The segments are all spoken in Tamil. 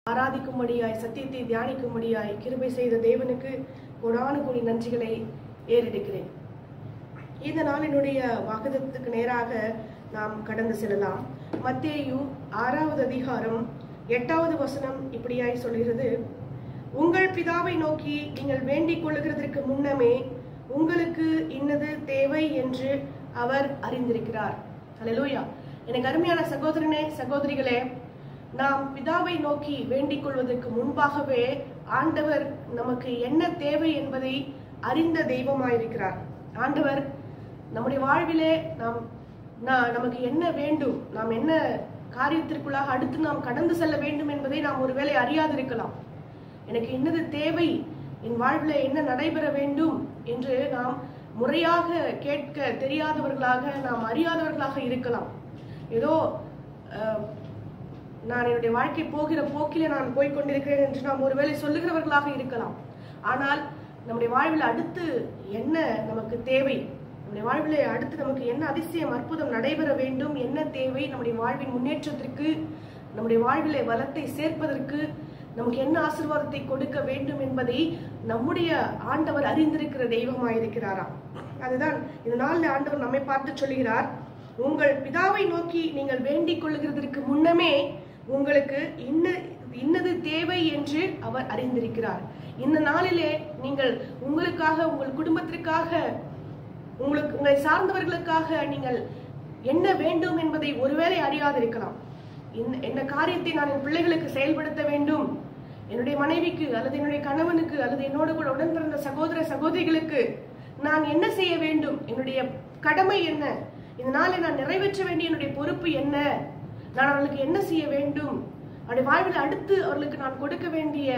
ஆராதிக்கும்படியாய் சத்தியத்தை தியானிக்கும்படியாய் கிருபை செய்த தேவனுக்கு கொடானு கோடி நன்றிகளை ஏறெடுக்கிறேன் இந்த நாளினுடைய வாக்குதத்துக்கு நேராக நாம் கடந்து செல்லலாம் மத்தேயு ஆறாவது அதிகாரம் எட்டாவது வசனம் இப்படியாய் சொல்கிறது உங்கள் பிதாவை நோக்கி நீங்கள் வேண்டிக் கொள்ளுகிறதற்கு முன்னமே உங்களுக்கு இன்னது தேவை என்று அவர் அறிந்திருக்கிறார் அல்லேலூயா எனக்கு அருமையான சகோதரனே சகோதரிகளே நாம் பிதாவை நோக்கி வேண்டிக் கொள்வதற்கு முன்பாகவே ஆண்டவர் நமக்கு என்ன தேவை என்பதை அறிந்த தெய்வமாயிருக்கிறார் ஆண்டவர் நம்முடைய வாழ்விலே நாம் நா- நமக்கு என்ன வேண்டும் நாம் என்ன காரியத்திற்குள்ளாக அடுத்து நாம் கடந்து செல்ல வேண்டும் என்பதை நாம் ஒருவேளை அறியாதிருக்கலாம் எனக்கு என்னது தேவை என் வாழ்வில் என்ன நடைபெற வேண்டும் என்று நாம் முறையாக கேட்க தெரியாதவர்களாக நாம் அறியாதவர்களாக இருக்கலாம் ஏதோ அஹ், நான் என்னுடைய வாழ்க்கை போகிற போக்கிலே நான் போய்க் கொண்டிருக்கிறேன் என்று நாம் ஒருவேளை சொல்லுகிறவர்களாக இருக்கலாம் ஆனால் நம்முடைய வாழ்வில் அடுத்து என்ன நமக்கு தேவை நம்முடைய வாழ்விலே அடுத்து நமக்கு என்ன அதிசயம் அற்புதம் நடைபெற வேண்டும் என்ன தேவை நம்முடைய வாழ்வின் முன்னேற்றத்திற்கு நம்முடைய வாழ்விலே வளத்தை சேர்ப்பதற்கு நமக்கு என்ன ஆசீர்வாதத்தை கொடுக்க வேண்டும் என்பதை நம்முடைய ஆண்டவர் அறிந்திருக்கிற தெய்வமாயிருக்கிறாராம் அதுதான் இந்த நாளில் ஆண்டவர் நம்மை பார்த்து சொல்கிறார் உங்கள் பிதாவை நோக்கி நீங்கள் வேண்டிக் கொள்ளுகிறதற்கு முன்னமே உங்களுக்கு இன்ன இன்னது தேவை என்று அவர் அறிந்திருக்கிறார் இந்த நாளிலே நீங்கள் உங்களுக்காக உங்கள் குடும்பத்திற்காக உங்களுக்கு உங்களை சார்ந்தவர்களுக்காக நீங்கள் என்ன வேண்டும் என்பதை ஒருவேளை அறியாதிருக்கலாம் இந்த- என்ன காரியத்தை நான் என் பிள்ளைகளுக்கு செயல்படுத்த வேண்டும் என்னுடைய மனைவிக்கு அல்லது என்னுடைய கணவனுக்கு அல்லது என்னோடு கூட உடன் பிறந்த சகோதர சகோதரிகளுக்கு நான் என்ன செய்ய வேண்டும் என்னுடைய கடமை என்ன இந்த நாளை நான் நிறைவேற்ற வேண்டிய என்னுடைய பொறுப்பு என்ன நான் அவர்களுக்கு என்ன செய்ய வேண்டும் அவருடைய வாழ்வில் அடுத்து அவர்களுக்கு நான் கொடுக்க வேண்டிய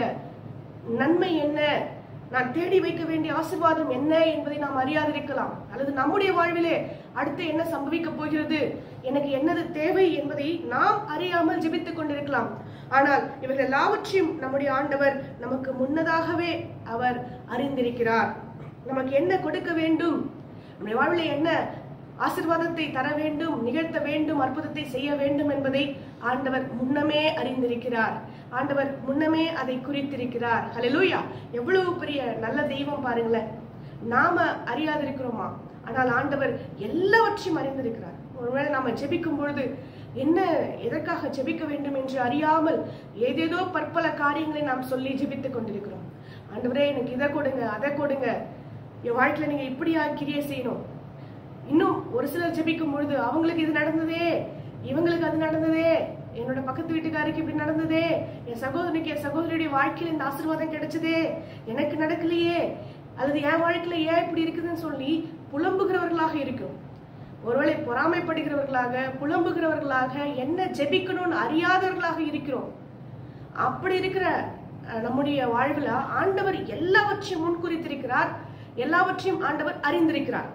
நன்மை என்ன நான் தேடி வைக்க வேண்டிய ஆசீர்வாதம் என்ன என்பதை நாம் அறியாதிருக்கலாம் அல்லது நம்முடைய வாழ்விலே அடுத்து என்ன சம்பவிக்க போகிறது எனக்கு என்னது தேவை என்பதை நாம் அறியாமல் ஜெபித்துக் கொண்டிருக்கலாம் ஆனால் இவர்கள் எல்லாவற்றையும் நம்முடைய ஆண்டவர் நமக்கு முன்னதாகவே அவர் அறிந்திருக்கிறார் நமக்கு என்ன கொடுக்க வேண்டும் நம்முடைய வாழ்விலே என்ன ஆசிர்வாதத்தை தர வேண்டும் நிகழ்த்த வேண்டும் அற்புதத்தை செய்ய வேண்டும் என்பதை ஆண்டவர் முன்னமே அறிந்திருக்கிறார் ஆண்டவர் முன்னமே அதை குறித்திருக்கிறார் ஹalleluya எவ்வளவு பெரிய நல்ல தெய்வம் பாருங்களேன் நாம அறியாதிருக்கிறோமா ஆனால் ஆண்டவர் எல்லாவற்றையும் அறிந்திருக்கிறார் ஒருவேளை நாம ஜெபிக்கும் பொழுது என்ன எதற்காக ஜெபிக்க வேண்டும் என்று அறியாமல் ஏதேதோ பற்பல காரியங்களை நாம் சொல்லி ஜெபித்துக் கொண்டிருக்கிறோம் ஆண்டவரே எனக்கு இதை கொடுங்க அதை கொடுங்க என் வாழ்க்கையில நீங்க இப்படியா கிரியை செய்யணும் இன்னும் ஒரு சிலர் ஜெபிக்கும் பொழுது அவங்களுக்கு இது நடந்ததே இவங்களுக்கு அது நடந்ததே என்னோட பக்கத்து வீட்டுக்காருக்கு இப்படி நடந்ததே என் சகோதரனுக்கு என் சகோதரியுடைய வாழ்க்கையில இந்த ஆசீர்வாதம் கிடைச்சதே எனக்கு நடக்கலையே அல்லது என் வாழ்க்கையில ஏன் இப்படி இருக்குதுன்னு சொல்லி புலம்புகிறவர்களாக இருக்கும் ஒருவேளை பொறாமைப்படுகிறவர்களாக புலம்புகிறவர்களாக என்ன ஜெபிக்கணும்னு அறியாதவர்களாக இருக்கிறோம் அப்படி இருக்கிற அஹ், நம்முடைய வாழ்வுல ஆண்டவர் எல்லாவற்றையும் முன்குறித்திருக்கிறார் எல்லாவற்றையும் ஆண்டவர் அறிந்திருக்கிறார்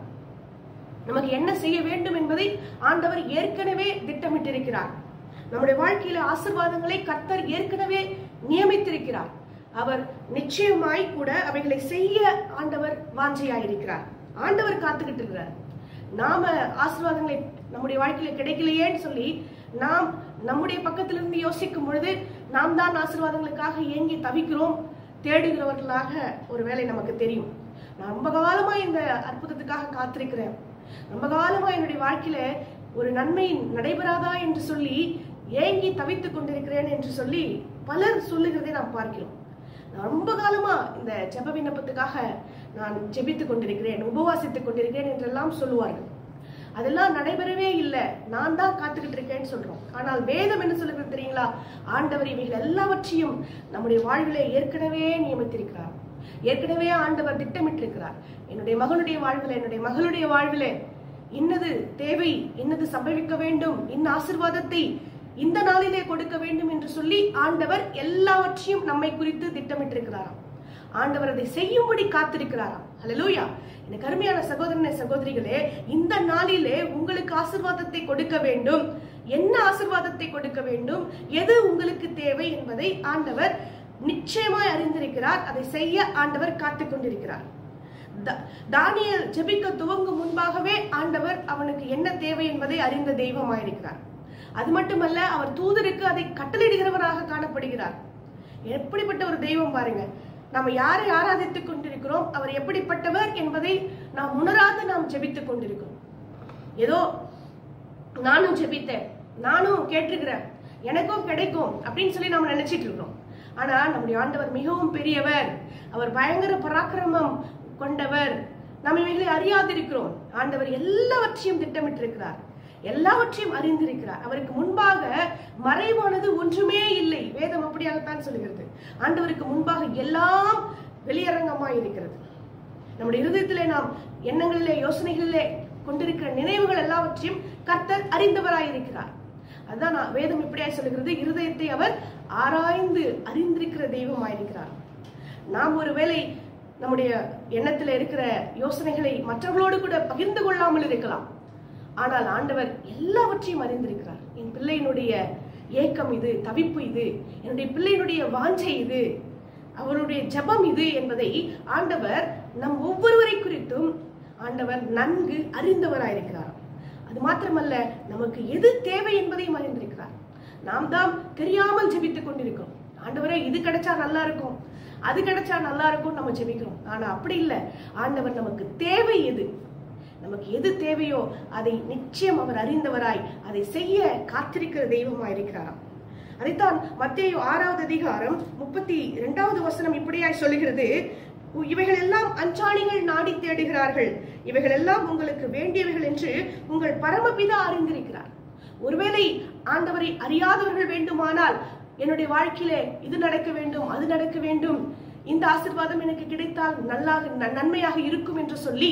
நமக்கு என்ன செய்ய வேண்டும் என்பதை ஆண்டவர் ஏற்கனவே திட்டமிட்டிருக்கிறார் நம்முடைய வாழ்க்கையில ஆசீர்வாதங்களை கர்த்தர் ஏற்கனவே நியமித்திருக்கிறார் அவர் நிச்சயமாய் கூட அவைகளை செய்ய ஆண்டவர் வாஞ்சையாயிருக்கிறார் ஆண்டவர் காத்துக்கிட்டு இருக்கிறார் நாம ஆசீர்வாதங்களை நம்முடைய வாழ்க்கையில கிடைக்கலையேன்னு சொல்லி நாம் நம்முடைய பக்கத்துல இருந்து யோசிக்கும் பொழுது நாம் தான் ஆசீர்வாதங்களுக்காக ஏங்கி தவிக்கிறோம் தேடுகிறவர்களாக ஒருவேளை நமக்கு தெரியும் நான் ரொம்ப காலமா இந்த அற்புதத்துக்காக காத்திருக்கிறேன் ரொம்ப காலமா என்னுடைய வாழ்க்கையில ஒரு நன்மை நடைபெறாதா என்று சொல்லி ஏங்கி தவித்துக் கொண்டிருக்கிறேன் என்று சொல்லி பலர் சொல்லுகிறதை நாம் பார்க்கிறோம் நான் ரொம்ப காலமா இந்த ஜெப விண்ணப்பத்துக்காக நான் ஜெபித்துக் கொண்டிருக்கிறேன் உபவாசித்துக் கொண்டிருக்கிறேன் என்றெல்லாம் சொல்லுவார்கள் அதெல்லாம் நடைபெறவே இல்லை நான் தான் காத்துக்கிட்டு இருக்கேன்னு சொல்றோம் ஆனால் வேதம் என்ன சொல்லுகிறது தெரியுங்களா ஆண்டவர் இவைகள் எல்லாவற்றையும் நம்முடைய வாழ்விலே ஏற்கனவே நியமித்திருக்கிறார் ஏற்கனவே ஆண்டவர் திட்டமிட்டிருக்கிறார் என்னுடைய மகனுடைய வாழ்விலே என்னுடைய மகளுடைய வாழ்விலே இன்னது தேவை இன்னது சம்பவிக்க வேண்டும் இந்த ஆசிர்வாதத்தை இந்த நாளிலே கொடுக்க வேண்டும் என்று சொல்லி ஆண்டவர் எல்லாவற்றையும் நம்மை குறித்து திட்டமிட்டிருக்கிறாராம் ஆண்டவர் அதை செய்யும்படி காத்திருக்கிறாராம் ஹalleluya எனக்கு அருமையான சகோதரனே சகோதரிகளே இந்த நாளிலே உங்களுக்கு ஆசிர்வாதத்தை கொடுக்க வேண்டும் என்ன ஆசிர்வாதத்தை கொடுக்க வேண்டும் எது உங்களுக்கு தேவை என்பதை ஆண்டவர் நிச்சயமாய் அறிந்திருக்கிறார் அதை செய்ய ஆண்டவர் காத்துக் கொண்டிருக்கிறார் த- தானியேல் ஜெபிக்க துவங்கும் முன்பாகவே ஆண்டவர் அவனுக்கு என்ன தேவை என்பதை அறிந்த தெய்வமாயிருக்கிறார் அது மட்டுமல்ல அவர் தூதருக்கு அதை கட்டளையிடுகிறவராக காணப்படுகிறார் எப்படிப்பட்ட ஒரு தெய்வம் பாருங்க நம்ம யாரை ஆராதித்துக் கொண்டிருக்கிறோம் அவர் எப்படிப்பட்டவர் என்பதை நாம் உணராது நாம் ஜெபித்துக் கொண்டிருக்கிறோம் ஏதோ நானும் ஜெபித்தேன் நானும் கேட்டிருக்கிறேன் எனக்கும் கிடைக்கும் அப்படின்னு சொல்லி நம்ம நினைச்சிட்டு இருக்கிறோம் ஆனா நம்முடைய ஆண்டவர் மிகவும் பெரியவர் அவர் பயங்கர பராக்கிரமம் கொண்டவர் நம்ம இவைகளை அறியாதிருக்கிறோம் ஆண்டவர் எல்லாவற்றையும் திட்டமிட்டிருக்கிறார் எல்லாவற்றையும் அறிந்திருக்கிறார் அவருக்கு முன்பாக மறைவானது ஒன்றுமே இல்லை வேதம் அப்படியாகத்தான் சொல்லுகிறது ஆண்டவருக்கு முன்பாக எல்லாம் வெளியரங்கமாய் இருக்கிறது நம்முடைய இருதயத்திலே நாம் எண்ணங்களிலே யோசனைகளிலே கொண்டிருக்கிற நினைவுகள் எல்லாவற்றையும் கர்த்தர் அறிந்தவராய் இருக்கிறார் அதான் நான் வேதம் இப்படியாய் சொல்லுகிறது இருதயத்தை அவர் ஆராய்ந்து அறிந்திருக்கிற தெய்வமாயிருக்கிறார் நாம் ஒருவேளை நம்முடைய எண்ணத்துல இருக்கிற யோசனைகளை மற்றவர்களோடு கூட பகிர்ந்து கொள்ளாமல் இருக்கலாம் ஆனால் ஆண்டவர் எல்லாவற்றையும் அறிந்திருக்கிறார் என் பிள்ளையினுடைய ஏக்கம் இது தவிப்பு இது என்னுடைய பிள்ளையினுடைய வாஞ்சை இது அவருடைய ஜெபம் இது என்பதை ஆண்டவர் நம் ஒவ்வொருவரை குறித்தும் ஆண்டவர் நன்கு அறிந்தவராயிருக்கிறார் அது மாத்திரமல்ல நமக்கு எது தேவை என்பதையும் அறிந்திருக்கிறார் நாம் தான் தெரியாமல் ஜெபித்துக் கொண்டிருக்கிறோம் ஆண்டவரே இது கிடைச்சா நல்லா இருக்கும் அது கிடைச்சா நல்லா இருக்கும் நம்ம ஜெபிக்கிறோம் ஆனா அப்படி இல்லை ஆண்டவர் நமக்கு தேவை எது நமக்கு எது தேவையோ அதை நிச்சயம் அவர் அறிந்தவராய் அதை செய்ய காத்திருக்கிற தெய்வமாய் இருக்கிறாராம் அதைத்தான் மத்தேயு ஆறாவது அதிகாரம் முப்பத்தி இரண்டாவது வசனம் இப்படியாய் சொல்லுகிறது இவைகள் எல்லாம் அஞ்சாணிகள் நாடி தேடுகிறார்கள் இவைகள் எல்லாம் உங்களுக்கு வேண்டியவைகள் என்று உங்கள் பரமபிதா அறிந்திருக்கிறார் ஒருவேளை ஆண்டவரை அறியாதவர்கள் வேண்டுமானால் என்னுடைய வாழ்க்கையிலே இது நடக்க வேண்டும் அது நடக்க வேண்டும் இந்த ஆசிர்வாதம் எனக்கு கிடைத்தால் நல்லாக ந- நன்மையாக இருக்கும் என்று சொல்லி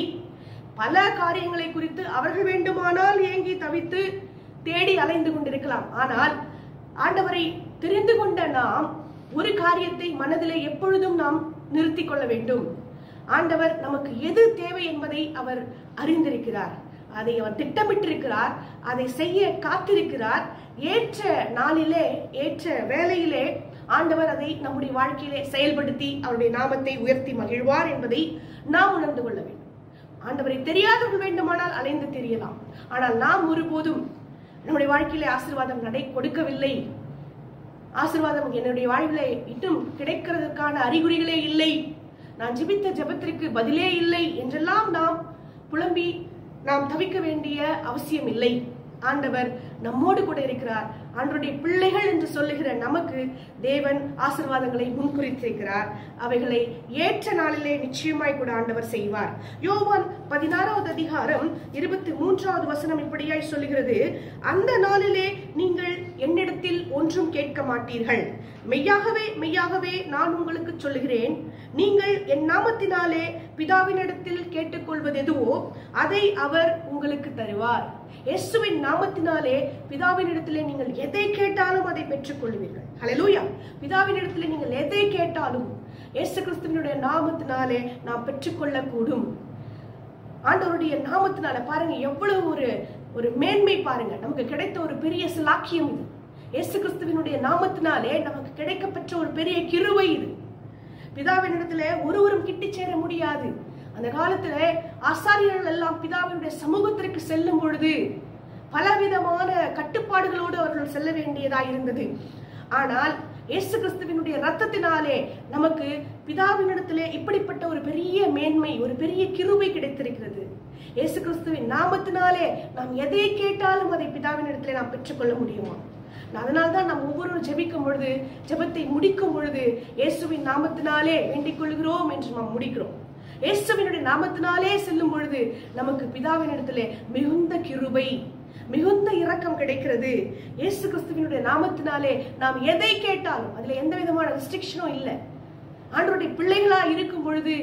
பல காரியங்களை குறித்து அவர்கள் வேண்டுமானால் ஏங்கி தவித்து தேடி அலைந்து கொண்டிருக்கலாம் ஆனால் ஆண்டவரை தெரிந்து கொண்ட நாம் ஒரு காரியத்தை மனதிலே எப்பொழுதும் நாம் நிறுத்திக் கொள்ள வேண்டும் ஆண்டவர் நமக்கு எது தேவை என்பதை அவர் அறிந்திருக்கிறார் அதை அவர் திட்டமிட்டிருக்கிறார் அதை செய்ய காத்திருக்கிறார் ஏற்ற நாளிலே ஏற்ற வேளையிலே ஆண்டவர் அதை நம்முடைய வாழ்க்கையிலே செயல்படுத்தி அவருடைய நாமத்தை உயர்த்தி மகிழ்வார் என்பதை நாம் உணர்ந்து கொள்ள வேண்டும் ஆண்டவரை தெரியாதவர்கள் வேண்டுமானால் அலைந்து தெரியலாம் ஆனால் நாம் ஒருபோதும் நம்முடைய வாழ்க்கையிலே ஆசீர்வாதம் நடை கொடுக்கவில்லை ஆசீர்வாதம் என்னுடைய வாழ்விலே இன்னும் கிடைக்கிறதுக்கான அறிகுறிகளே இல்லை நான் ஜெபித்த ஜெபத்திற்கு பதிலே இல்லை என்றெல்லாம் நாம் புலம்பி நாம் தவிக்க வேண்டிய அவசியம் இல்லை ஆண்டவர் நம்மோடு கூட இருக்கிறார் ஆண்டவருடைய பிள்ளைகள் என்று சொல்லுகிற நமக்கு தேவன் ஆசீர்வாதங்களை முன்குறித்திருக்கிறார் அவைகளை ஏற்ற நாளிலே நிச்சயமாய் கூட ஆண்டவர் செய்வார் யோவான் பதினாறாவது அதிகாரம் இருபத்தி மூன்றாவது வசனம் இப்படியாய் சொல்லுகிறது அந்த நாளிலே நீங்கள் என்னிடத்தில் ஒன்றும் கேட்க மாட்டீர்கள் மெய்யாகவே மெய்யாகவே நான் உங்களுக்கு சொல்லுகிறேன் நீங்கள் என் நாமத்தினாலே பிதாவினிடத்தில் கேட்டுக்கொள்வது எதுவோ அதை அவர் உங்களுக்கு தருவார் இயேசுவின் நாமத்தினாலே பிதாவினிடத்திலே நீங்கள் எதை கேட்டாலும் அதை பெற்றுக் கொள்வீர்கள் ஹalleluya பிதாவினிடத்திலே நீங்கள் எதை கேட்டாலும் இயேசு கிறிஸ்துவினுடைய நாமத்தினாலே நாம் பெற்றுக்கொள்ளக்கூடும் ஆண்டவருடைய நாமத்தினால பாருங்க எவ்வளவு ஒரு ஒரு மேன்மை பாருங்க நமக்கு கிடைத்த ஒரு பெரிய சிலாக்கியம் இது இயேசு கிறிஸ்துவினுடைய நாமத்தினாலே நமக்கு கிடைக்கப்பெற்ற ஒரு பெரிய கிருவை இது பிதாவினிடத்துல ஒருவரும் கிட்டி சேர முடியாது அந்த காலத்துல ஆசாரியர்கள் எல்லாம் பிதாவினுடைய சமூகத்திற்கு செல்லும் பொழுது பலவிதமான கட்டுப்பாடுகளோடு அவர்கள் செல்ல வேண்டியதாய் இருந்தது ஆனால் இயேசு கிறிஸ்துவினுடைய ரத்தத்தினாலே நமக்கு பிதாவினிடத்திலே இப்படிப்பட்ட ஒரு பெரிய மேன்மை ஒரு பெரிய கிருபை கிடைத்திருக்கிறது இயேசு கிறிஸ்துவின் நாமத்தினாலே நாம் எதை கேட்டாலும் அதை பிதாவினிடத்திலே நாம் பெற்றுக்கொள்ள முடியுமா அதனால்தான் நாம் ஒவ்வொரு ஜெபிக்கும் பொழுது ஜெபத்தை முடிக்கும் பொழுது இயேசுவின் நாமத்தினாலே வேண்டிக் கொள்கிறோம் என்று நாம் முடிக்கிறோம் இயேசுவினுடைய நாமத்தினாலே செல்லும் பொழுது நமக்கு பிதாவினிடத்திலே மிகுந்த கிருபை மிகுந்த இரக்கம் கிடைக்கிறது இயேசு கிறிஸ்துவினுடைய நாமத்தினாலே நாம் எதை கேட்டாலும் அதுல எந்த விதமான ரெஸ்ட்ரிக்ஷனும் இல்லை ஆண்டவருடைய பிள்ளைகளா இருக்கும் பொழுது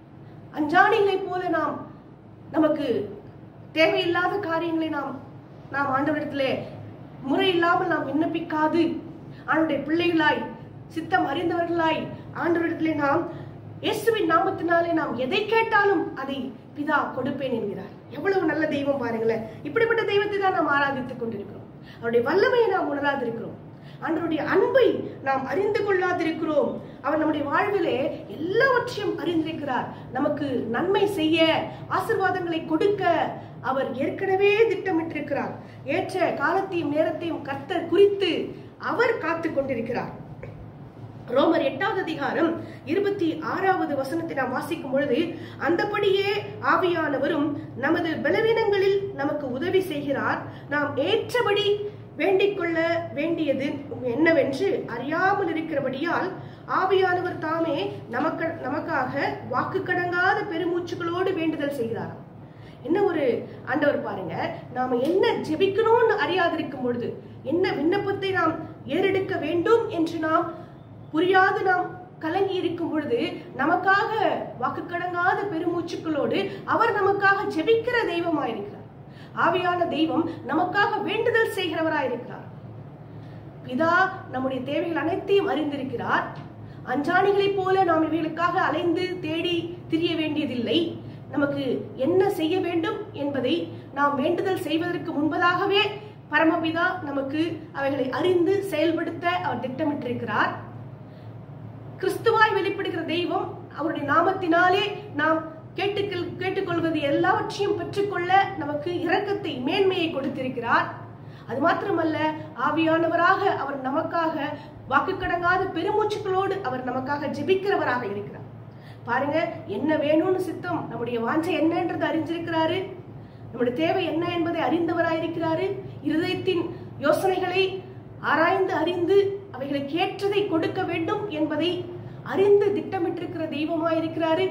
அஞ்சாணிகளை போல நாம் நமக்கு தேவையில்லாத காரியங்களை நாம் நாம் ஆண்டவரிடத்திலே முறை இல்லாமல் நாம் விண்ணப்பிக்காது ஆண்டுடைய பிள்ளைகளாய் சித்தம் அறிந்தவர்களாய் ஆண்டவரிடத்திலே நாம் இயேசுவின் நாமத்தினாலே நாம் எதை கேட்டாலும் அதை பிதா கொடுப்பேன் என்கிறார் எவ்வளவு நல்ல தெய்வம் பாருங்களேன் இப்படிப்பட்ட தெய்வத்தை தான் நாம் ஆராதித்துக் கொண்டிருக்கிறோம் அவருடைய வல்லமையை நாம் உணராதிருக்கிறோம் ஆண்டவருடைய அன்பை நாம் அறிந்து கொள்ளாதிருக்கிறோம் அவர் நம்முடைய வாழ்விலே எல்லாவற்றையும் அறிந்திருக்கிறார் நமக்கு நன்மை செய்ய ஆசீர்வாதங்களை கொடுக்க அவர் ஏற்கனவே திட்டமிட்டிருக்கிறார் ஏற்ற காலத்தையும் நேரத்தையும் கர்த்தர் குறித்து அவர் காத்து கொண்டிருக்கிறார் ரோமர் எட்டாவது அதிகாரம் இருபத்தி ஆறாவது வசனத்தை நாம் வாசிக்கும் பொழுது அந்தபடியே ஆவியானவரும் நமது பலவீனங்களில் நமக்கு உதவி செய்கிறார் நாம் ஏற்றபடி வேண்டிக் கொள்ள வேண்டியது என்னவென்று அறியாமல் இருக்கிறபடியால் ஆவியானவர் தாமே நமக்கு நமக்காக வாக்கு கடங்காத பெருமூச்சுகளோடு வேண்டுதல் செய்கிறார் என்ன ஒரு ஆண்டவர் பாருங்க நாம என்ன ஜெபிக்கணும்னு அறியாதிருக்கும் பொழுது என்ன விண்ணப்பத்தை நாம் ஏறெடுக்க வேண்டும் என்று நாம் புரியாது நாம் கலங்கி இருக்கும் பொழுது நமக்காக வாக்கு கடங்காத பெருமூச்சுக்களோடு அவர் நமக்காக ஜெபிக்கிற தெய்வமாயிருக்கிறார் ஆவியான தெய்வம் நமக்காக வேண்டுதல் செய்கிறவராயிருக்கிறார் பிதா நம்முடைய தேவைகள் அனைத்தையும் அறிந்திருக்கிறார் அஞ்சாணிகளைப் போல நாம் இவைகளுக்காக அலைந்து தேடி திரிய வேண்டியதில்லை நமக்கு என்ன செய்ய வேண்டும் என்பதை நாம் வேண்டுதல் செய்வதற்கு முன்பதாகவே பரமபிதா நமக்கு அவைகளை அறிந்து செயல்படுத்த அவர் திட்டமிட்டிருக்கிறார் கிறிஸ்துவாய் வெளிப்படுகிற தெய்வம் அவருடைய நாமத்தினாலே நாம் கேட்டுக்கொள் கேட்டுக்கொள்வது எல்லாவற்றையும் பெற்றுக்கொள்ள நமக்கு இரக்கத்தை மேன்மையை கொடுத்திருக்கிறார் அது மாத்திரமல்ல ஆவியானவராக அவர் நமக்காக வாக்கு கடங்காத பெருமூச்சுக்களோடு அவர் நமக்காக ஜெபிக்கிறவராக இருக்கிறார் பாருங்க என்ன வேணும்னு சித்தம் நம்முடைய வாஞ்சை என்னன்றது அறிஞ்சிருக்கிறாரு நம்முடைய தேவை என்ன என்பதை அறிந்தவராயிருக்கிறாரு இருதயத்தின் யோசனைகளை ஆராய்ந்து அறிந்து அவைகளுக்கு ஏற்றதை கொடுக்க வேண்டும் என்பதை அறிந்து திட்டமிட்டிருக்கிற தெய்வமாயிருக்கிறாரு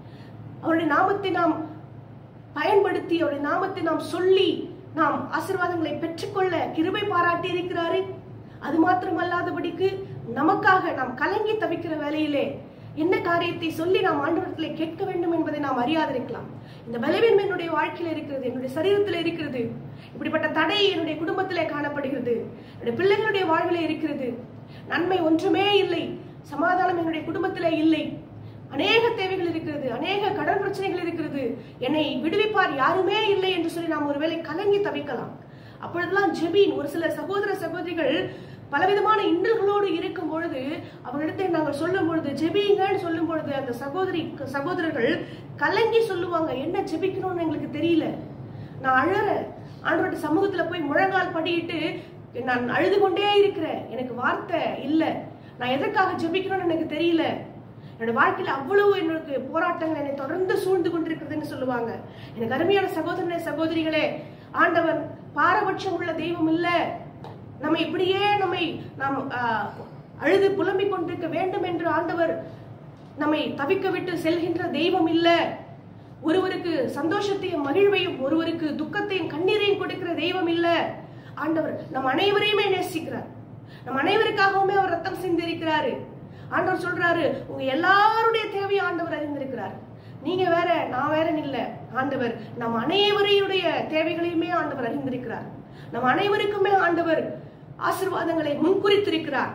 அவருடைய நாமத்தை நாம் பயன்படுத்தி அவருடைய நாமத்தை நாம் சொல்லி நாம் ஆசீர்வாதங்களை பெற்றுக்கொள்ள கிருபை பாராட்டி இருக்கிறாரு அது மாத்திரமல்லாதபடிக்கு நமக்காக நாம் கலங்கி தவிக்கிற வேலையிலே என்ன காரியத்தை சொல்லி நாம் ஆண்டவரத்திலே கேட்க வேண்டும் என்பதை நாம் அறியாதிருக்கலாம் இந்த பலவீனம் என்னுடைய வாழ்க்கையில இருக்கிறது என்னுடைய சரீரத்தில் இருக்கிறது இப்படிப்பட்ட தடை என்னுடைய குடும்பத்திலே காணப்படுகிறது என்னுடைய பிள்ளைகளுடைய வாழ்விலே இருக்கிறது நன்மை ஒன்றுமே இல்லை சமாதானம் என்னுடைய குடும்பத்திலே இல்லை அநேக தேவைகள் இருக்கிறது அநேக கடன் பிரச்சனைகள் இருக்கிறது என்னை விடுவிப்பார் யாருமே இல்லை என்று சொல்லி நாம் ஒருவேளை கலங்கி தவிக்கலாம் அப்பொழுதெல்லாம் ஜெபீன் ஒரு சில சகோதர சகோதரிகள் பலவிதமான இன்னல்களோடு இருக்கும் பொழுது அவர்களிடத்தை நாங்கள் சொல்லும் பொழுது ஜெபிங்கன்னு சொல்லும் பொழுது அந்த சகோதரி சகோதரர்கள் கலங்கி சொல்லுவாங்க என்ன ஜெபிக்கணும்னு எங்களுக்கு தெரியல நான் அழறேன் ஆண்டவர்கிட்ட சமூகத்துல போய் முழங்கால் படியிட்டு நான் அழுது கொண்டே இருக்கிறேன் எனக்கு வார்த்தை இல்ல நான் எதற்காக ஜெபிக்கணும்னு எனக்கு தெரியல என்னோட வாழ்க்கையில அவ்வளவு எனக்கு போராட்டங்கள் என்னை தொடர்ந்து சூழ்ந்து கொண்டிருக்கிறதுன்னு சொல்லுவாங்க எனக்கு அருமையான சகோதரனே சகோதரிகளே ஆண்டவன் பாரபட்சம் உள்ள தெய்வம் இல்ல நம்ம இப்படியே நம்மை நாம் ஆஹ், அழுது புலம்பிக் கொண்டிருக்க வேண்டும் என்று ஆண்டவர் நம்மை தவிக்க விட்டு செல்கின்ற தெய்வம் இல்ல ஒருவருக்கு சந்தோஷத்தையும் மகிழ்வையும் ஒருவருக்கு துக்கத்தையும் கண்ணீரையும் கொடுக்கிற தெய்வம் இல்ல ஆண்டவர் நம் அனைவரையுமே நேசிக்கிறார் நம் அனைவருக்காகவுமே அவர் ரத்தம் சிந்திருக்கிறாரு ஆண்டவர் சொல்றாரு உங்க எல்லாருடைய தேவையை ஆண்டவர் அறிந்திருக்கிறார் நீங்க வேற நான் வேற இல்ல ஆண்டவர் நம் அனைவரையுடைய தேவைகளையுமே ஆண்டவர் அறிந்திருக்கிறார் நம் அனைவருக்குமே ஆண்டவர் ஆசீர்வாதங்களை முன்குறித்திருக்கிறார்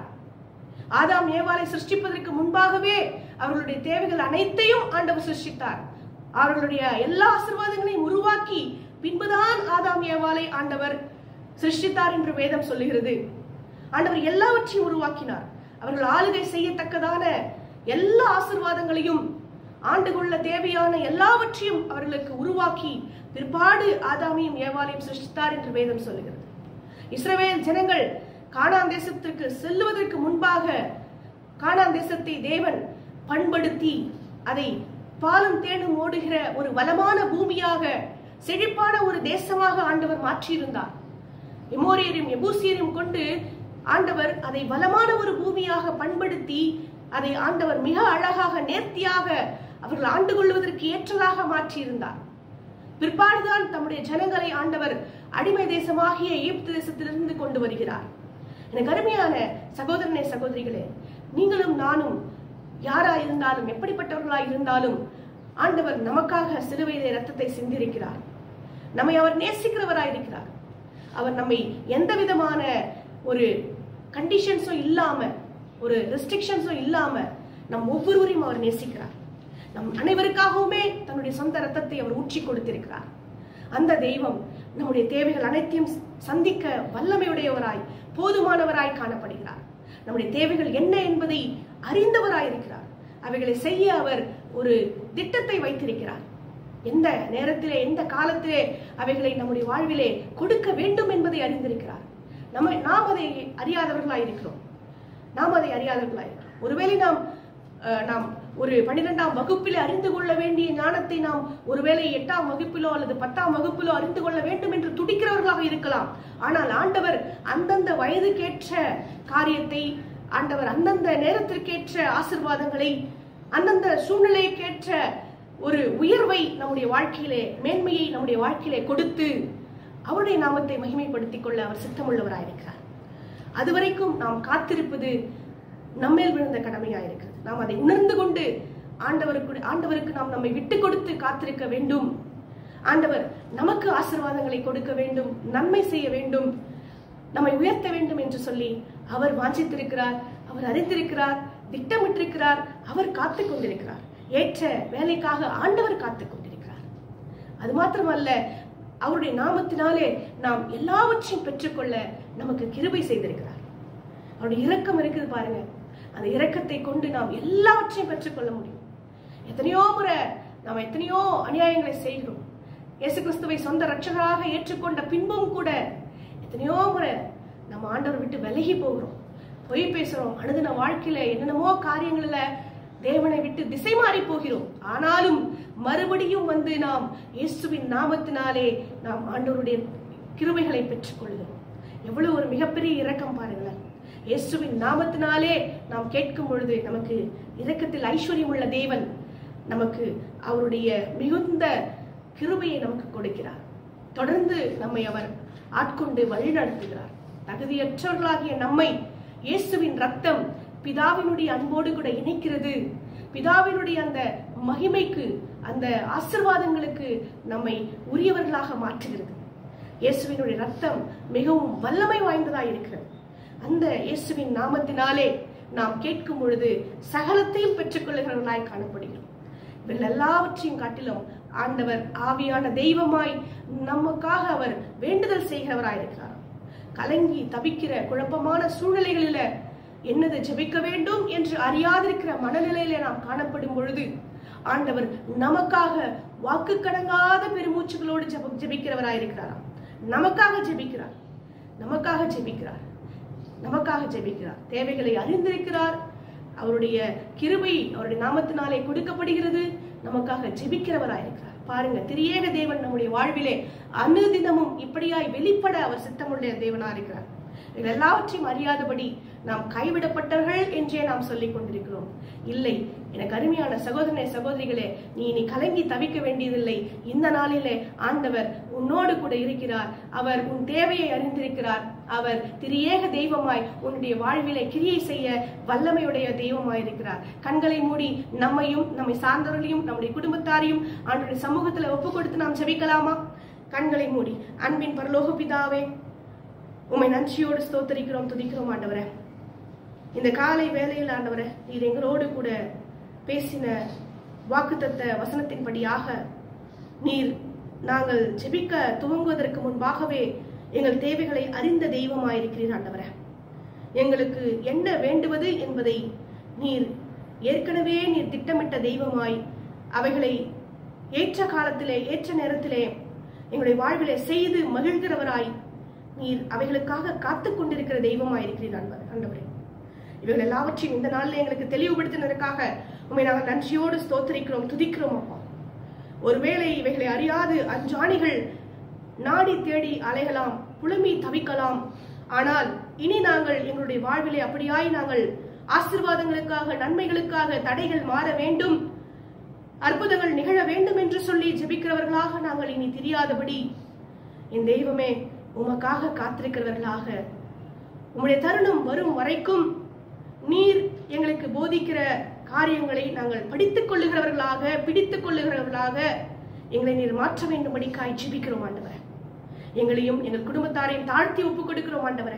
ஆதாம் ஏவாளை சிருஷ்டிப்பதற்கு முன்பாகவே அவர்களுடைய தேவைகள் அனைத்தையும் ஆண்டவர் சிருஷ்டித்தார் அவர்களுடைய எல்லா ஆசீர்வாதங்களையும் உருவாக்கி பின்புதான் ஆதாம் ஏவாளை ஆண்டவர் சிருஷ்டித்தார் என்று வேதம் சொல்லுகிறது ஆண்டவர் எல்லாவற்றையும் உருவாக்கினார் அவர்கள் ஆளுகை செய்யத்தக்கதான எல்லா ஆசீர்வாதங்களையும் ஆண்டு கொள்ள தேவையான எல்லாவற்றையும் அவர்களுக்கு உருவாக்கி பிற்பாடு ஆதாமையும் ஏவாளையும் சிருஷ்டித்தார் என்று வேதம் சொல்லுகிறது இஸ்ரவேல் ஜனங்கள் கானான் தேசத்திற்கு செல்லுவதற்கு முன்பாக கானான் தேசத்தை தேவன் பண்படுத்தி அதை பாலும் தேனும் ஓடுகிற ஒரு வளமான பூமியாக செழிப்பான ஒரு தேசமாக ஆண்டவர் மாற்றியிருந்தார் எமோரியரும் எபூசியரும் கொண்டு ஆண்டவர் அதை வளமான ஒரு பூமியாக பண்படுத்தி அதை ஆண்டவர் மிக அழகாக நேர்த்தியாக அவர்கள் ஆண்டு கொள்வதற்கு ஏற்றதாக மாற்றியிருந்தார் பிற்பாடுதான் தம்முடைய ஜனங்களை ஆண்டவர் அடிமை தேசமாகிய எகிப்து தேசத்திலிருந்து கொண்டு வருகிறார் எனக்கு அருமையான சகோதரனே சகோதரிகளே நீங்களும் நானும் யாரா இருந்தாலும் எப்படிப்பட்டவர்களாய் இருந்தாலும் ஆண்டவர் நமக்காக சிலுவையிலே ரத்தத்தை சிந்திருக்கிறார் நம்மை அவர் நேசிக்கிறவராய் இருக்கிறார் அவர் நம்மை எந்த விதமான ஒரு கண்டிஷன்ஸும் இல்லாம ஒரு ரெஸ்ட்ரிக்ஷன்ஸும் இல்லாம நம் ஒவ்வொருவரையும் அவர் நேசிக்கிறார் நம் அனைவருக்காகவுமே தன்னுடைய சொந்த ரத்தத்தை அவர் ஊற்றி கொடுத்திருக்கிறார் அந்த தெய்வம் நம்முடைய தேவைகள் அனைத்தையும் சந்திக்க வல்லமையுடையவராய் போதுமானவராய் காணப்படுகிறார் நம்முடைய தேவைகள் என்ன என்பதை அறிந்தவராய் இருக்கிறார் அவைகளை செய்ய அவர் ஒரு திட்டத்தை வைத்திருக்கிறார் எந்த நேரத்திலே எந்த காலத்திலே அவைகளை நம்முடைய வாழ்விலே கொடுக்க வேண்டும் என்பதை அறிந்திருக்கிறார் நம்ம நாம் அதை அறியாதவர்களாய் இருக்கிறோம் நாம் அதை அறியாதவர்களாய் இருக்கிறோம் ஒருவேளை நாம் அஹ், நாம் ஒரு பன்னிரெண்டாம் வகுப்பில் அறிந்து கொள்ள வேண்டிய ஞானத்தை நாம் ஒருவேளை எட்டாம் வகுப்பிலோ அல்லது பத்தாம் வகுப்பிலோ அறிந்து கொள்ள வேண்டும் என்று துடிக்கிறவர்களாக இருக்கலாம் ஆனால் ஆண்டவர் அந்தந்த வயதுக்கேற்ற காரியத்தை ஆண்டவர் அந்தந்த நேரத்திற்கேற்ற ஆசிர்வாதங்களை அந்தந்த சூழ்நிலைக்கேற்ற ஒரு உயர்வை நம்முடைய வாழ்க்கையிலே மேன்மையை நம்முடைய வாழ்க்கையிலே கொடுத்து அவருடைய நாமத்தை மகிமைப்படுத்திக் கொள்ள அவர் சித்தமுள்ளவராயிருக்கிறார் அதுவரைக்கும் நாம் காத்திருப்பது நம்மேல் விழுந்த கடமையாயிருக்கிறது நாம் அதை உணர்ந்து கொண்டு ஆண்டவருக்கு ஆண்டவருக்கு நாம் நம்மை விட்டு கொடுத்து காத்திருக்க வேண்டும் ஆண்டவர் நமக்கு ஆசீர்வாதங்களை கொடுக்க வேண்டும் நன்மை செய்ய வேண்டும் நம்மை உயர்த்த வேண்டும் என்று சொல்லி அவர் வாஞ்சித்திருக்கிறார் அவர் அறிந்திருக்கிறார் திட்டமிட்டிருக்கிறார் அவர் காத்துக் கொண்டிருக்கிறார் ஏற்ற வேலைக்காக ஆண்டவர் காத்துக் கொண்டிருக்கிறார் அது மாத்திரமல்ல அவருடைய நாமத்தினாலே நாம் எல்லாவற்றையும் பெற்றுக்கொள்ள நமக்கு கிருபை செய்திருக்கிறார் அவருடைய இரக்கம் இருக்குது பாருங்க அந்த இரக்கத்தை கொண்டு நாம் எல்லாவற்றையும் பெற்றுக்கொள்ள முடியும் எத்தனையோ முறை நாம் எத்தனையோ அநியாயங்களை செய்கிறோம் இயேசு கிறிஸ்துவை சொந்த ரட்சகராக ஏற்றுக்கொண்ட பின்பும் கூட எத்தனையோ முறை நம்ம ஆண்டவர் விட்டு விலகி போகிறோம் பொய் பேசுறோம் அனுதின வாழ்க்கையில என்னென்னமோ காரியங்கள்ல தேவனை விட்டு திசை மாறி போகிறோம் ஆனாலும் மறுபடியும் வந்து நாம் இயேசுவின் நாமத்தினாலே நாம் ஆண்டவருடைய கிருபைகளை பெற்றுக்கொள்கிறோம் எவ்வளவு ஒரு மிகப்பெரிய இரக்கம் பாருங்களேன் இயேசுவின் நாமத்தினாலே நாம் கேட்கும் பொழுது நமக்கு இரக்கத்தில் ஐஸ்வர்யம் உள்ள தேவன் நமக்கு அவருடைய மிகுந்த கிருபையை நமக்கு கொடுக்கிறார் தொடர்ந்து நம்மை அவர் ஆட்கொண்டு வழிநடத்துகிறார் தகுதியற்றவர்களாகிய நம்மை இயேசுவின் ரத்தம் பிதாவினுடைய அன்போடு கூட இணைக்கிறது பிதாவினுடைய அந்த மகிமைக்கு அந்த ஆசிர்வாதங்களுக்கு நம்மை உரியவர்களாக மாற்றுகிறது இயேசுவினுடைய ரத்தம் மிகவும் வல்லமை வாய்ந்ததாய் இருக்கிறது அந்த இயேசுவின் நாமத்தினாலே நாம் கேட்கும் பொழுது சகலத்தையும் பெற்றுக்கொள்ளுகிறவர்களாய் காணப்படுகிறோம் இவர்கள் எல்லாவற்றையும் காட்டிலும் ஆண்டவர் ஆவியான தெய்வமாய் நமக்காக அவர் வேண்டுதல் செய்கிறவராயிருக்கிறார் கலங்கி தவிக்கிற குழப்பமான சூழ்நிலைகளில என்னது ஜெபிக்க வேண்டும் என்று அறியாதிருக்கிற மனநிலையில நாம் காணப்படும் பொழுது ஆண்டவர் நமக்காக வாக்கு கடங்காத பெருமூச்சுகளோடு ஜெபம் ஜெபிக்கிறவராயிருக்கிறாராம் நமக்காக ஜெபிக்கிறார் நமக்காக ஜெபிக்கிறார் நமக்காக ஜெபிக்கிறார் தேவைகளை அறிந்திருக்கிறார் அவருடைய கிருபை அவருடைய நாமத்தினாலே கொடுக்கப்படுகிறது நமக்காக ஜெபிக்கிறவராயிருக்கிறார் பாருங்க திரியேக தேவன் நம்முடைய வாழ்விலே அனுதினமும் இப்படியாய் வெளிப்பட அவர் சித்தமுள்ள தேவனா இருக்கிறார் இவை எல்லாவற்றையும் அறியாதபடி நாம் கைவிடப்பட்டவர்கள் என்றே நாம் சொல்லிக் கொண்டிருக்கிறோம் இல்லை எனக்கு அருமையான சகோதரனே சகோதரிகளே நீ நீ கலங்கி தவிக்க வேண்டியதில்லை இந்த நாளிலே ஆண்டவர் உன்னோடு கூட இருக்கிறார் அவர் உன் தேவையை அறிந்திருக்கிறார் அவர் திரியேக தெய்வமாய் உன்னுடைய வாழ்விலே கிரியை செய்ய வல்லமையுடைய தெய்வமாய் இருக்கிறார் கண்களை மூடி நம்மையும் நம்மை சார்ந்தவர்களையும் நம்முடைய குடும்பத்தாரையும் ஆண்டுடைய சமூகத்துல ஒப்பு கொடுத்து நாம் ஜெபிக்கலாமா கண்களை மூடி அன்பின் பரலோக பிதாவே உம்மை நன்றியோடு ஸ்தோத்தரிக்கிறோம் துதிக்கிறோம் ஆண்டவரே இந்த காலை வேளையில் ஆண்டவரே நீர் எங்களோடு கூட பேசின வாக்குத்தத்த வசனத்தின்படியாக நீர் நாங்கள் ஜெபிக்க துவங்குவதற்கு முன்பாகவே எங்கள் தேவைகளை அறிந்த தெய்வமாயிருக்கிறீர் ஆண்டவரே எங்களுக்கு என்ன வேண்டுவது என்பதை நீர் ஏற்கனவே நீர் திட்டமிட்ட தெய்வமாய் அவைகளை ஏற்ற காலத்திலே ஏற்ற நேரத்திலே எங்களுடைய வாழ்விலே செய்து மகிழ்கிறவராய் நீர் அவைகளுக்காக காத்துக் கொண்டிருக்கிற தெய்வமாயிருக்கிறீர் ஆண்டவர் ஆண்டவரே இவைகள் எல்லாவற்றையும் இந்த நாளில் எங்களுக்கு தெளிவுபடுத்தினதற்காக உண்மை நாங்கள் நன்றியோடு ஸ்தோத்தரிக்கிறோம் துதிக்கிறோம் அப்பா ஒருவேளை இவைகளை அறியாது அஞ்சாணிகள் நாடி தேடி அலையலாம் புலம்பி தவிக்கலாம் ஆனால் இனி நாங்கள் எங்களுடைய வாழ்விலே அப்படியாய் நாங்கள் ஆசிர்வாதங்களுக்காக நன்மைகளுக்காக தடைகள் மாற வேண்டும் அற்புதங்கள் நிகழ வேண்டும் என்று சொல்லி ஜெபிக்கிறவர்களாக நாங்கள் இனி தெரியாதபடி என் தெய்வமே உமக்காக காத்திருக்கிறவர்களாக உம்முடைய தருணம் வரும் வரைக்கும் நீர் எங்களுக்கு போதிக்கிற காரியங்களை நாங்கள் படித்துக் கொள்ளுகிறவர்களாக பிடித்துக் கொள்ளுகிறவர்களாக எங்களை நீர் மாற்ற வேண்டும்படிக்காய் ஜெபிக்கிறோம் ஆண்டவரே எங்களையும் எங்கள் குடும்பத்தாரையும் தாழ்த்தி ஒப்புக் கொடுக்கிறோம் ஆண்டவரே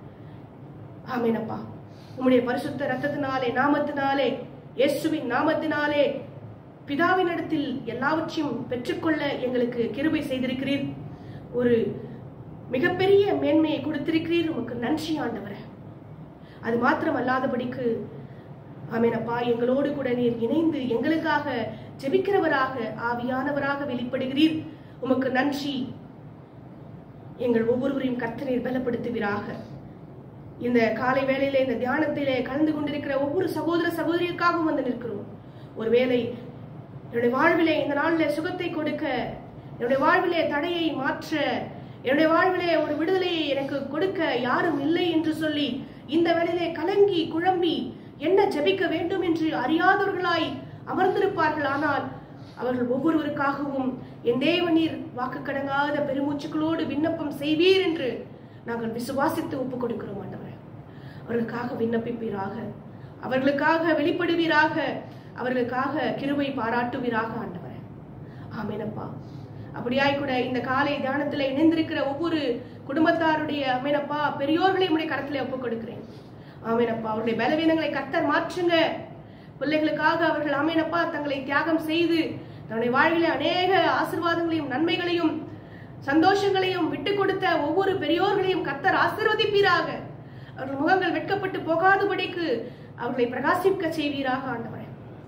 ஆமேனப்பா உம்முடைய பரிசுத்த ரத்தத்தினாலே நாமத்தினாலே இயேசுவின் நாமத்தினாலே பிதாவினிடத்தில் எல்லாவற்றையும் பெற்றுக்கொள்ள எங்களுக்கு கிருபை செய்திருக்கிறீர் ஒரு மிகப்பெரிய மேன்மையை கொடுத்திருக்கிறீர் உமக்கு நன்றி ஆண்டவரே அது மாத்திரம் அல்லாதபடிக்கு ஆமேனப்பா எங்களோடு கூட நீர் இணைந்து எங்களுக்காக ஜெபிக்கிறவராக ஆவியானவராக வெளிப்படுகிறீர் உமக்கு நன்றி எங்கள் ஒவ்வொருவரையும் கர்த்தரீர் பலப்படுத்துவீராக இந்த காலை வேளையிலே இந்த தியானத்திலே கலந்து கொண்டிருக்கிற ஒவ்வொரு சகோதர சகோதரிக்காகவும் வந்து நிற்கிறோம் ஒருவேளை என்னுடைய வாழ்விலே இந்த நாளிலே சுகத்தை கொடுக்க என்னுடைய வாழ்விலே தடையை மாற்ற என்னுடைய வாழ்விலே ஒரு விடுதலையை எனக்கு கொடுக்க யாரும் இல்லை என்று சொல்லி இந்த வேளையிலே கலங்கி குழம்பி என்ன ஜெபிக்க வேண்டும் என்று அறியாதவர்களாய் அமர்ந்திருப்பார்கள் ஆனால் அவர்கள் ஒவ்வொருவருக்காகவும் என் தேவநீர் வாக்கு கடங்காத பெருமூச்சுக்களோடு விண்ணப்பம் செய்வீர் என்று நாங்கள் விசுவாசித்து ஒப்புக் கொடுக்கிறோம் ஆண்டவரே அவர்களுக்காக விண்ணப்பிப்பீராக அவர்களுக்காக வெளிப்படுவீராக அவர்களுக்காக கிருபை பாராட்டுவீராக ஆண்டவரே ஆமேனப்பா அப்படியாய் கூட இந்த காலை தியானத்துல இணைந்திருக்கிற ஒவ்வொரு குடும்பத்தாருடைய அமேனப்பா பெரியோர்களை உடைய கரத்திலே ஒப்புக் கொடுக்கிறேன் ஆமேனப்பா அவருடைய பலவீனங்களை கத்தர் மாற்றுங்க பிள்ளைகளுக்காக அவர்கள் ஆமேனப்பா தங்களை தியாகம் செய்து தன்னுடைய வாழ்விலே அநேக ஆசிர்வாதங்களையும் நன்மைகளையும் சந்தோஷங்களையும் விட்டு கொடுத்த ஒவ்வொரு பெரியோர்களையும் கத்தர் ஆசீர்வதிப்பீராக அவர்கள் முகங்கள் வெட்கப்பட்டு போகாதபடிக்கு அவர்களை பிரகாசிக்க செய்வீராக ஆண்டவரே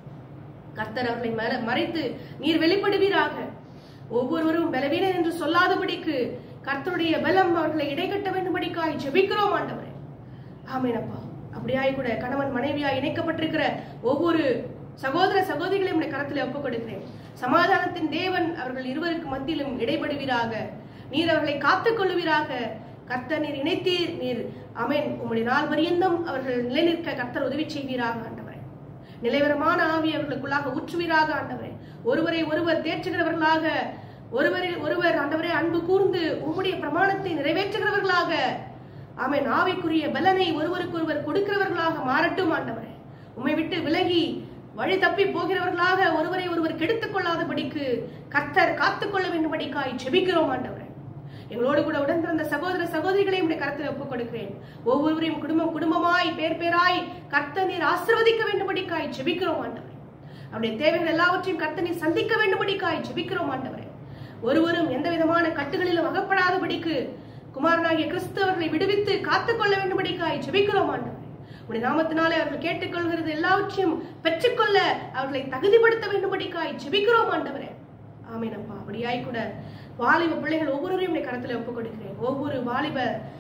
கர்த்தர் அவர்களை மற- மறைத்து நீர் வெளிப்படுவீராக ஒவ்வொருவரும் பலவீனர் என்று சொல்லாதபடிக்கு கர்த்தருடைய பலம் அவர்களை இடைகட்ட வேண்டும்படிக்காய் ஜெபிக்கிறோம் ஆண்டவரே ஆமேனப்பா அப்படியாய் கூட கணவன் மனைவியாய் இணைக்கப்பட்டிருக்கிற ஒவ்வொரு சகோதர சகோதரிகளையும் உடைய கரத்தில் ஒப்புக் கொடுக்கிறேன் சமாதானத்தின் தேவன் அவர்கள் இருவருக்கு மத்தியிலும் இடைபடுவீராக நீர் அவர்களை காத்துக் கொள்ளுவீராக கர்த்தர் நீர் இணைத்தீர் நீர் அமேன் உம்முடைய நாள் பரியந்தம் அவர்கள் நிலைநிற்க கர்த்தர் உதவி செய்வீராக ஆண்டவரே நிலைவரமான ஆவி அவர்களுக்குள்ளாக ஊற்றுவீராக ஆண்டவரே ஒருவரை ஒருவர் தேற்றுகிறவர்களாக ஒருவரை ஒருவர் ஆண்டவரே அன்பு கூர்ந்து உம்முடைய பிரமாணத்தை நிறைவேற்றுகிறவர்களாக ஆமென் ஆவிக்குரிய பலனை ஒருவருக்கொருவர் கொடுக்கிறவர்களாக மாறட்டும் ஆண்டவரே உம்மை விட்டு விலகி வழி தப்பி போகிறவர்களாக ஒருவரை ஒருவர் கெடுத்துக் கொள்ளாதபடிக்கு கர்த்தர் காத்துக்கொள்ள வேண்டும்படிக்காய் ஜெபிக்கிறோம் ஆண்டவரே எங்களோடு கூட உடன் பிறந்த சகோதர சகோதரிகளையும் உடைய கருத்தில் ஒப்புக் கொடுக்கிறேன் ஒவ்வொருவரையும் குடும்பம் குடும்பமாய் பேர் பேராய் கர்த்தர் நீர் ஆசீர்வதிக்க வேண்டும்படிக்காய் ஜெபிக்கிறோம் ஆண்டவரே அவருடைய தேவைகள் எல்லாவற்றையும் கர்த்தர் நீர் சந்திக்க வேண்டும்படிக்காய் ஜெபிக்கிறோம் ஆண்டவரே ஒருவரும் எந்த விதமான கட்டுகளிலும் அகப்படாதபடிக்கு குமாரனாகிய கிறிஸ்து அவர்களை விடுவித்து காத்துக்கொள்ள வேண்டும்படிக்காய் ஜெபிக்கிறோம் ஆண்டவரே உடைய நாமத்தினாலே அவர்கள் கேட்டுக்கொள்கிறது எல்லாவற்றையும் பெற்றுக்கொள்ள அவர்களை தகுதிப்படுத்த வேண்டும்படிக்காய் ஜெபிக்கிறோம் ஆண்டவரே ஆமீனப்பா அப்படியாய் கூட வாலிப பிள்ளைகள் ஒவ்வொருவரையும் உடைய கரத்துல ஒப்புக் கொடுக்கிறேன் ஒவ்வொரு வாலிப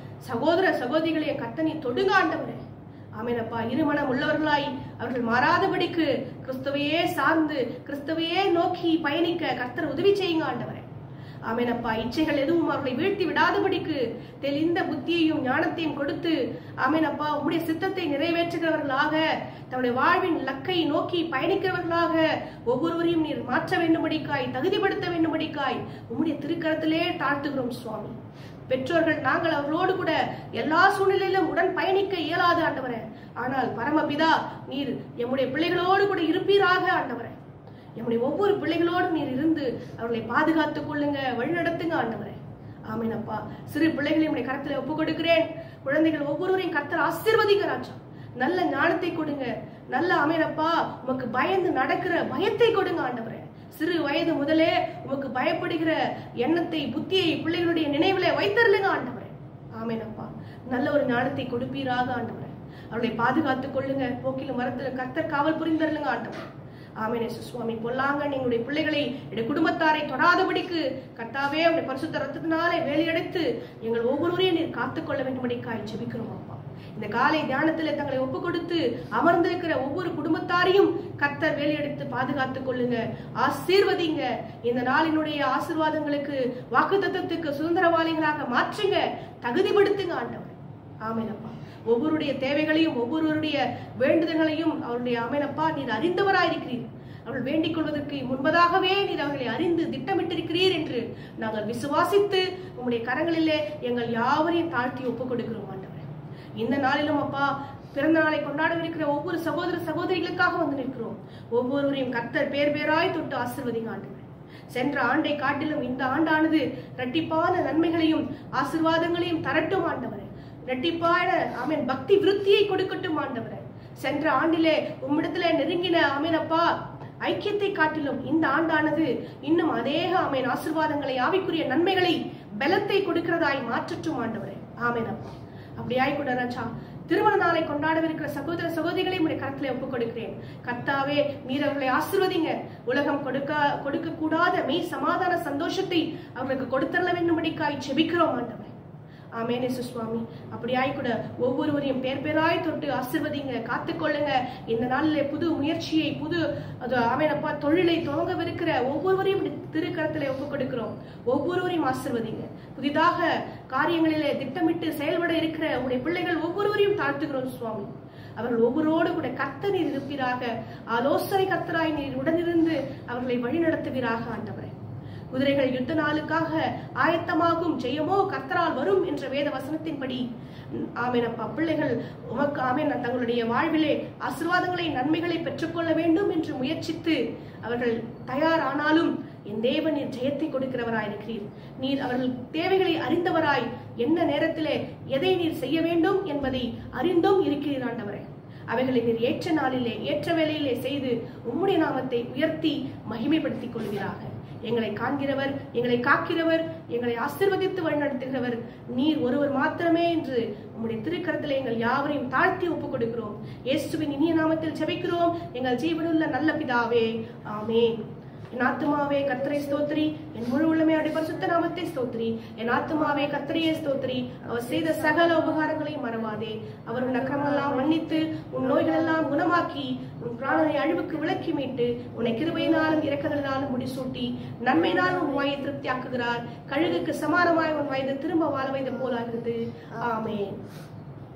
சகோதர சகோதரிகளையும் கத்தனை தொடுங்க ஆண்டவரே ஆமீனப்பா இருமனம் உள்ளவர்களாய் அவர்கள் மாறாதபடிக்கு கிறிஸ்துவையே சார்ந்து கிறிஸ்துவையே நோக்கி பயணிக்க கர்த்தர் உதவி செய்யுங்க ஆண்டவரே ஆமேனப்பா இச்சைகள் எதுவும் அவர்களை வீழ்த்தி விடாதபடிக்கு தெளிந்த புத்தியையும் ஞானத்தையும் கொடுத்து ஆமேனப்பா உம்முடைய சித்தத்தை நிறைவேற்றுகிறவர்களாக தன்னுடைய வாழ்வின் லக்கை நோக்கி பயணிக்கிறவர்களாக ஒவ்வொருவரையும் நீர் மாற்ற வேண்டும்படிக்காய் தகுதிப்படுத்த வேண்டும்படிக்காய் உம்முடைய திருக்கரத்திலே தாழ்த்துகிறோம் சுவாமி பெற்றோர்கள் நாங்கள் அவர்களோடு கூட எல்லா சூழ்நிலையிலும் உடன் பயணிக்க இயலாது ஆண்டவரே ஆனால் பரமபிதா நீர் எம்முடைய பிள்ளைகளோடு கூட இருப்பீராக ஆண்டவரே எம்முடைய ஒவ்வொரு பிள்ளைகளோடும் நீர் இருந்து அவர்களை பாதுகாத்துக் கொள்ளுங்க வழிநடத்துங்க ஆண்டவரே ஆமீனப்பா சிறு பிள்ளைகளை உடைய கரத்துல ஒப்புக் கொடுக்கிறேன் குழந்தைகள் ஒவ்வொருவரையும் கர்த்தர் ஆசீர்வதிங்க ராஜா நல்ல ஞானத்தை கொடுங்க நல்ல ஆமீனப்பா உமக்கு பயந்து நடக்கிற பயத்தை கொடுங்க ஆண்டவரே சிறு வயது முதலே உமக்கு பயப்படுகிற எண்ணத்தை புத்தியை பிள்ளைகளுடைய நினைவிலே வைத்தருளுங்க ஆண்டவரே ஆமேனப்பா நல்ல ஒரு ஞானத்தை கொடுப்பீராக ஆண்டவரே அவர்களை பாதுகாத்துக் கொள்ளுங்க போக்கிலும் மரத்துல கர்த்தர் காவல் புரிந்தருளுங்க ஆண்டவரே ஆமேனே சுவாமி பொல்லாங்க எங்களுடைய பிள்ளைகளை எங்களுடைய குடும்பத்தாரை தொடாதபடிக்கு கர்த்தாவே உடைய பரிசுத்த ரத்தத்தினாலே வேலையடைத்து எங்கள் ஒவ்வொருவரையும் நீர் காத்துக்கொள்ள வேண்டும்படிக்காய் ஜெபிக்கிறோம் அப்பா இந்த காலை தியானத்தில் தங்களை ஒப்பு கொடுத்து அமர்ந்திருக்கிற ஒவ்வொரு குடும்பத்தாரையும் கர்த்தர் வேலையெடுத்து பாதுகாத்துக் கொள்ளுங்க ஆசீர்வதிங்க இந்த நாளினுடைய ஆசீர்வாதங்களுக்கு வாக்குத்தத்தத்துக்கு சுதந்திரவாளிகளாக மாற்றுங்க தகுதிப்படுத்துங்க ஆண்டவர் ஆமேனப்பா ஒவ்வொருடைய தேவைகளையும் ஒவ்வொருவருடைய வேண்டுதல்களையும் அவருடைய ஆமேனப்பா நீர் அறிந்தவராயிருக்கிறீர் அவர்கள் வேண்டிக் கொள்வதற்கு முன்பதாகவே நீர் அவர்களை அறிந்து திட்டமிட்டிருக்கிறீர் என்று நாங்கள் விசுவாசித்து உம்முடைய கரங்களிலே எங்கள் யாவரையும் தாழ்த்தி ஒப்புக் கொடுக்கிறோம் ஆண்டவரே இந்த நாளிலும் அப்பா பிறந்த நாளை கொண்டாடவிருக்கிற ஒவ்வொரு சகோதர சகோதரிகளுக்காக வந்து நிற்கிறோம் ஒவ்வொருவரையும் கர்த்தர் பேர் பேராய் தொட்டு ஆசிர்வதிங்க ஆண்டவரே சென்ற ஆண்டை காட்டிலும் இந்த ஆண்டானது இரட்டிப்பான நன்மைகளையும் ஆசிர்வாதங்களையும் தரட்டும் ஆண்டவரே இரட்டிப்பான ஆமென் பக்தி விருத்தியை கொடுக்கட்டும் ஆண்டவரே சென்ற ஆண்டிலே உம்மிடத்திலே நெருங்கின ஆமென் அப்பா ஐக்கியத்தை காட்டிலும் இந்த ஆண்டானது இன்னும் அதேக ஆமென் ஆசிர்வாதங்களை ஆவிக்குரிய நன்மைகளை பலத்தை கொடுக்கிறதாய் மாற்றட்டும் ஆண்டவரே ஆமென் அப்பா அப்படியாய் கூட ராஜா திருமண நாளை கொண்டாடவிருக்கிற சகோதர சகோதரிகளை உடைய கரத்திலே ஒப்புக் கொடுக்கிறேன் கர்த்தாவே நீர் அவர்களை ஆசிர்வதிங்க உலகம் கொடுக்க கொடுக்க கூடாத மெய் சமாதான சந்தோஷத்தை அவர்களுக்கு கொடுத்தரல வேண்டும்படிக்காய் செபிக்கிறோம் ஆண்டவரே ஆமேனே சுவாமி அப்படியாய் கூட ஒவ்வொருவரையும் பேர் பேராய் தொட்டு ஆசிர்வதிங்க காத்துக்கொள்ளுங்க இந்த நாளிலே புது முயற்சியை புது அது ஆமேனப்பா தொழிலை துவங்கவிருக்கிற ஒவ்வொருவரையும் இப்படி திருக்கரத்திலே ஒப்புக் கொடுக்கிறோம் ஒவ்வொருவரையும் ஆசிர்வதிங்க புதிதாக காரியங்களிலே திட்டமிட்டு செயல்பட இருக்கிற உங்களுடைய பிள்ளைகள் ஒவ்வொருவரையும் தாழ்த்துகிறோம் சுவாமி அவர்கள் ஒவ்வொருவரோடு கூட கர்த்த நீர் இருப்பீராக ஆலோசனை கர்த்தராய் நீர் உடனிருந்து அவர்களை வழிநடத்துவீராக ஆண்டவரே குதிரைகள் யுத்த நாளுக்காக ஆயத்தமாகும் ஜெயமோ கர்த்தரால் வரும் என்ற வேத வசனத்தின்படி ஆமேன் அப்பா பிள்ளைகள் உமக்கு ஆமேன் தங்களுடைய வாழ்விலே ஆசீர்வாதங்களை நன்மைகளை பெற்றுக்கொள்ள வேண்டும் என்று முயற்சித்து அவர்கள் தயாரானாலும் என் தேவன் நீர் ஜெயத்தை கொடுக்கிறவராய் இருக்கிறீர் நீர் அவர்கள் தேவைகளை அறிந்தவராய் என்ன நேரத்திலே எதை நீர் செய்ய வேண்டும் என்பதை அறிந்தும் இருக்கிறீர் ஆண்டவரே அவைகளை நீர் ஏற்ற நாளிலே ஏற்ற வேளையிலே செய்து உம்முடைய நாமத்தை உயர்த்தி மகிமைப்படுத்திக் கொள்வீராக எங்களை காண்கிறவர் எங்களை காக்கிறவர் எங்களை ஆசிர்வதித்து வழிநடத்துகிறவர் நீர் ஒருவர் மாத்திரமே என்று உம்முடைய திருக்கரத்திலே எங்கள் யாவரையும் தாழ்த்தி ஒப்புக் கொடுக்கிறோம் இயேசுவின் இனிய நாமத்தில் ஜெபிக்கிறோம் எங்கள் ஜீவனுள்ள நல்ல பிதாவே ஆமென் என் ஆத்துமாவே கர்த்தரை ஸ்தோத்திரி என் முழு உள்ளமே பரிசுத்த நாமத்தை ஸ்தோத்திரி என் ஆத்துமாவே கர்த்தரையே ஸ்தோத்திரி அவர் செய்த சகல உபகாரங்களையும் மறவாதே அவர் உன் அக்கிரமெல்லாம் மன்னித்து உன் நோய்களெல்லாம் குணமாக்கி உன் பிராணனை அழிவுக்கு விலக்கி மீட்டு உன்னை கிருபையினாலும் இறக்கங்களினாலும் முடிசூட்டி நன்மையினாலும் உன் வாயை திருப்தியாக்குகிறார் கழுகுக்கு சமானமாய் உன் வயது திரும்ப வாழ வைத்த போலாகிறது ஆமென்